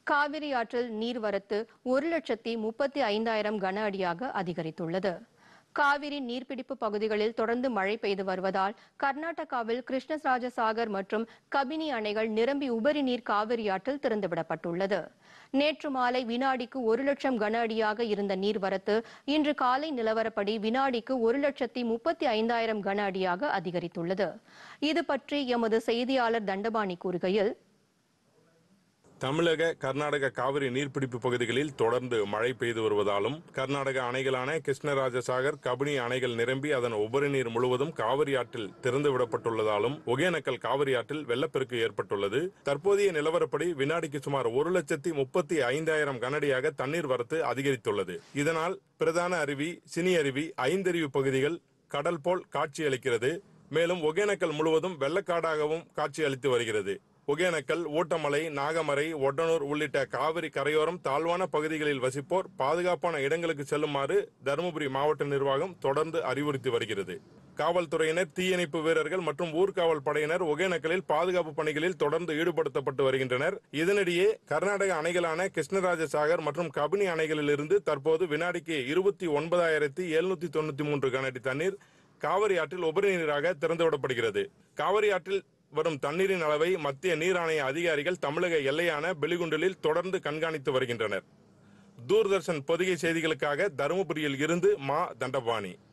காவிரி ஆற்றில் நீர்வரத்து ஒரு லட்சத்தி முப்பத்தி ஐந்தாயிரம் கன அடியாக அதிகரித்துள்ளது காவிரி நீர்பிடிப்பு பகுதிகளில் தொடர்ந்து மழை பெய்து வருவதால் கர்நாடகாவில் கிருஷ்ணராஜசாகர் மற்றும் கபினி அணைகள் நிரம்பி உபரி நீர் காவிரி ஆற்றில் திறந்துவிடப்பட்டுள்ளது நேற்று மாலை வினாடிக்கு ஒரு லட்சம் கன அடியாக இருந்த நீர்வரத்து இன்று காலை நிலவரப்படி வினாடிக்கு ஒரு லட்சத்தி முப்பத்தி ஐந்தாயிரம் கன அடியாக அதிகரித்துள்ளது இது பற்றி எமது செய்தியாளர் தண்டபாணி கூறுகையில் தமிழக கர்நாடக காவிரி நீர்பிடிப்பு பகுதிகளில் தொடர்ந்து மழை பெய்து வருவதாலும் கர்நாடக அணைகளான கிருஷ்ணராஜசாகர் கபினி அணைகள் நிரம்பி அதன் உபரி நீர் முழுவதும் காவிரி ஆற்றில் திறந்து விடப்பட்டுள்ளதாலும் ஒகேனக்கல் காவிரி ஆற்றில் வெள்ளப்பெருக்கு ஏற்பட்டுள்ளது தற்போதைய நிலவரப்படி வினாடிக்கு சுமார் ஒரு லட்சத்தி முப்பத்தி ஐந்தாயிரம் கனடியாக தண்ணீர் வரத்து அதிகரித்துள்ளது இதனால் பிரதான அருவி சினி அருவி ஐந்தருவி பகுதிகள் கடல் போல் காட்சியளிக்கிறது மேலும் ஒகேனக்கல் முழுவதும் வெள்ளக்காடாகவும் காட்சியளித்து வருகிறது ஒகேனக்கல் ஊட்டமலை நாகமரை ஒட்டனூர் உள்ளிட்ட காவிரி கரையோரம் தாழ்வான பகுதிகளில் வசிப்போர் பாதுகாப்பான இடங்களுக்கு செல்லுமாறு தருமபுரி மாவட்ட நிர்வாகம் தொடர்ந்து அறிவுறுத்தி வருகிறது காவல்துறையினர் தீயணைப்பு வீரர்கள் மற்றும் ஊர்காவல் படையினர் ஒகேனக்கலில் பாதுகாப்பு பணிகளில் தொடர்ந்து ஈடுபடுத்தப்பட்டு வருகின்றனர் இதனிடையே கர்நாடக அணைகளான கிருஷ்ணராஜசாகர் மற்றும் கபினி அணைகளில் இருந்து தற்போது வினாடிக்கு இருபத்தி ஒன்பதாயிரத்தி எழுநூத்தி தொண்ணூத்தி மூன்று கனஅடி தண்ணீர் காவிரி ஆற்றில் உபரி நீராக திறந்துவிடப்படுகிறது காவிரி ஆற்றில் வரும் தண்ணீரின் அளவை மத்திய நீர் ஆணைய அதிகாரிகள் தமிழக எல்லையான பெலிகுண்டலில் தொடர்ந்து கண்காணித்து வருகின்றனர் தூர்தர்ஷன் பொதிகை செய்திகளுக்காக தருமபுரியில் இருந்து மா தண்டபாணி